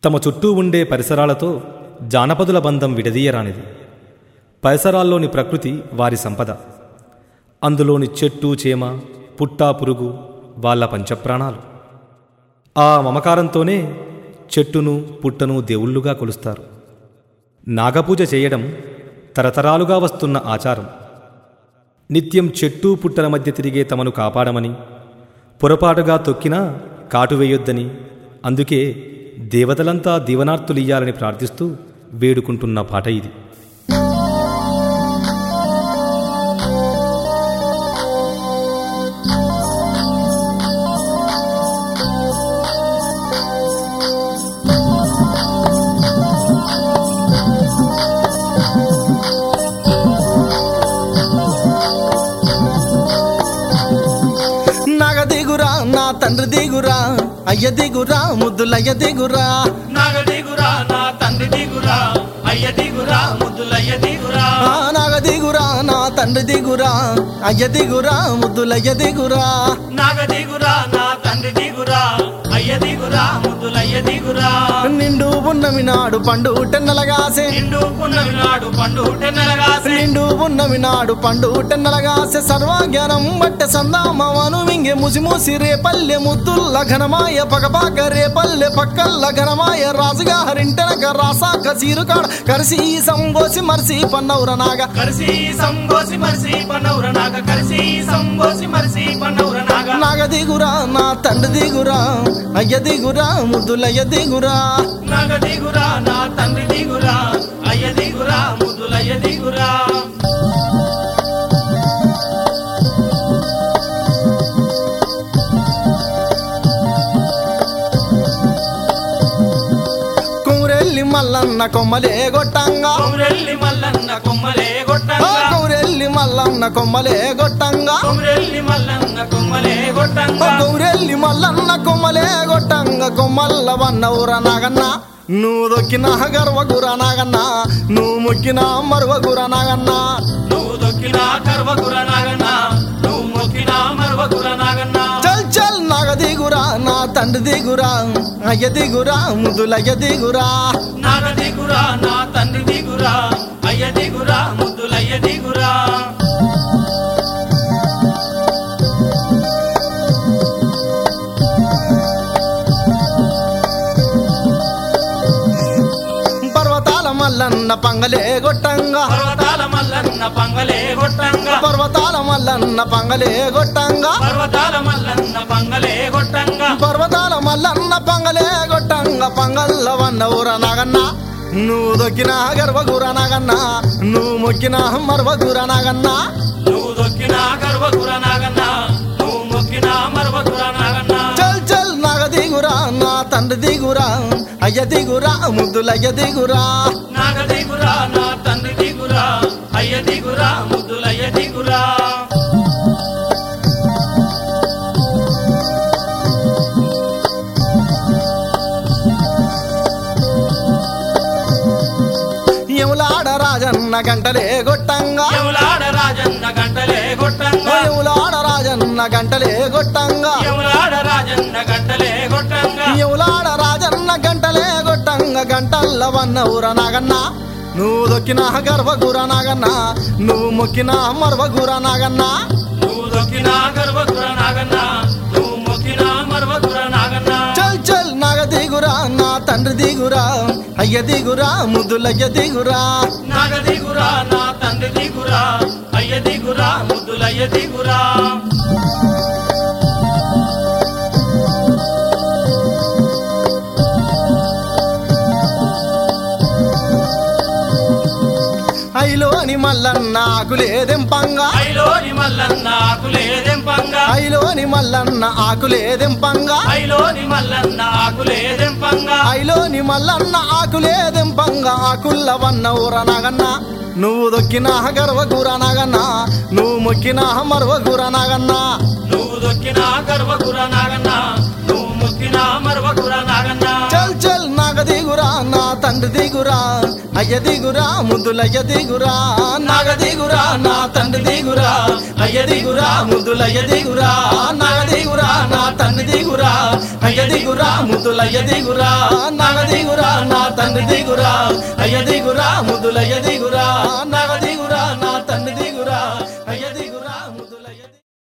తమ చుట్టూ ఉండే పరిసరాలతో జానపదుల బంధం విడదీయరానిది పరిసరాల్లోని ప్రకృతి వారి సంపద అందులోని చెట్టు చేమ పుట్టా పురుగు వాళ్ళ పంచప్రాణాలు ఆ మమకారంతోనే చెట్టును పుట్టను దేవుళ్ళుగా కొలుస్తారు నాగపూజ చేయడం తరతరాలుగా వస్తున్న ఆచారం నిత్యం చెట్టు పుట్టల మధ్య తిరిగే తమను కాపాడమని పొరపాటుగా తొక్కినా కాటు వేయొద్దని అందుకే దేవతలంతా దీవనార్తులియ్యాలని ప్రార్థిస్తూ వేడుకుంటున్న పాట ఇది నగ దిగురా నా తండ్రి దిగురా అయ్య దిగురా ముద్దులయ్య దిగురా నాగ దిగురా నా తండ్రి దిగురా అయ్య దిగురా ముద్దులయ్య దిగురా ఆ నగ దిగురా నా తండ్రి దిగురా అయ్య దిగురా ముద్దులయ్య దిగురా నాగ దిగురా నా తండ్రి దిగురా అయ్య దిగురా ముద్దులయ్య దిగురా నిండు ఉన్నమి నాడు పండు టెన్నలగాసే నిండు పున్నమి నాడు పండు టెన్నెలగాసి నిండు ఉన్నమి నాడు పండు టెన్నలగాసే సర్వజ్ఞానం బట్టె సందామవను మింగే ముసి ముసి రేపల్లె ముద్దుల్ల ఘనమాయ పగపాక రేపల్లె పక్కల్ల ఘనమాయ రాజుగా హరింటనక రాసాక సీరుకాడ కరిసి సంబోసి మరిసి పన్నౌర నాగ కరిసి సంబోసి మరిసి పన్నౌర నాగ కరిసి సంబోసి మరిసి పన్నౌర నాగ నాగ దిగురా నా తండ్రి దిగురా అయ్య దిగురా ముద్దులయ్య దిగురా నాగ దిగురా నా తండ్రి దిగురా అయ్య దిగురా ముద్దులయ్య దిగురా కురెల్లి మల్లన్న కొమ్మలే గొట్టంగా కొమరెల్లి మల్లన్న కొమ్మలే ఆ గొట్టంగా కౌరెల్లి మల్లన్న కొమ్మలే గొట్టంగా కొమరెల్లి మల్లన్న కొమ్మలే ఆ గొట్టంగా కౌరెల్లి మల్లన్న కొమ్మలే గొట్టంగా కొమ్మల్ల వన్నవుర నాగన్న నువ్వు దొక్కిన గర్వగుర నాగన్న నువ్వు మొక్కిన మరువగుర నాగన్న నువ్వు దొక్కిన కర్వకుర నాగన్న నువ్వు మొక్కిన మరవకుర నాగన్న చల్ చల్ నాగ దిగురా నా తండ్రి దిగురా అయ్య దిగురా ముదులయ్య దిగురా నాగ దిగురా నా తండ్రి దిగురా అయ్య దిగురా ముద్దులయ్య దిగురా పర్వతాల మల్లన్న పంగలే గొట్టంగా పర్వతాల మల్లన్న పంగలే గొట్టంగా పర్వతాల మల్లన్న పంగలే గొట్టంగా పర్వతాల మల్లన్న పంగలే గొట్టంగా పర్వతాల మల్లన్న పంగలే గొట్టంగ పంగల్ల వన్నవుర నాగన్న నువ్వు దొక్కిన గర్వగుర నాగన్న నువ్వు మొక్కిన మర్వగుర నాగన్న నువ్వు దొక్కిన కర్వకుర నాగన్న నువ్వు మొక్కిన మరవకుర నాగన్న చల్ చల్ నాగ దిగురా నా తండ్రి దిగురా అయ్య దిగురా ముద్దులయ్య దిగురా నాగ దిగురా నా తండ్రి దిగురా అయ్య దిగురా ముద్దులయ్య దిగురా ఎములాడ రాజన్న గంటలే గొట్టంగా యములాడ రాజన్న గంటలే గొట్టంగా ఎములాడ రాజన్న గంటలే గొట్టంగా యములాడ రాజన్న గంటలే గొట్టంగా ఎములాడ రాజన్న గంటలే గొట్టంగ గంటల్ల వన్నవుర నాగన్న నువ్వు దొక్కిన గర్వగుర నాగన్న నువ్వు మొక్కిన మర్వగుర నాగన్న నువ్వు దొక్కిన గర్వకుర నాగన్న నువ్వు మొక్కిన మరవకుర నాగన్న చల్ చల్ నాగ దిగురా నా తండ్రి దిగురా అయ్య దిగురా ముద్దులయ్య దిగురా నాగ దిగురా నా తండ్రి దిగురా అయ్య దిగురా ముద్దులయ్య దిగురా ఐలోని మల్లన్న ఆకులేదెంపంగా ఐలోని మల్లన్న ఆకులేదెంపంగా ఐలోని మల్లన్న ఆకులేదెంపంగా ఐలోని మల్లన్న ఆకులేదెంపంగా ఐలోని మల్లన్న ఆకులేదెంపంగా ఆకుల్ల వన్నవుర నాగన్న నువ్వు దొక్కిన గర్వగుర నాగన్న నువ్వు మొక్కిన మర్వగుర నాగన్న నువ్వు దొక్కిన గర్వకుర నాగన్న నువ్వు మొక్కిన మరవకుర నాగన్న చల్ చల్ నాగ దిగురా నా తండ్రి తండ్రి దిగురా అయ్య దిగురా ముద్దులయ్య దిగురా నాగ దిగురా నా తండ్రి దిగురా అయ్య దిగురా ముద్దులయ్య దిగురా నాగ దిగురా నా తండ్రి దిగురా అయ్య దిగురా ముద్దులయ్య దిగురా నాగ దిగురా నా తండ్రి దిగురా అయ్య దిగురా ముద్దులయ్య దిగురా నాగ దిగురా నా తండ్రి దిగురా అయ్య దిగురా ముద్దులయ్య దిగురా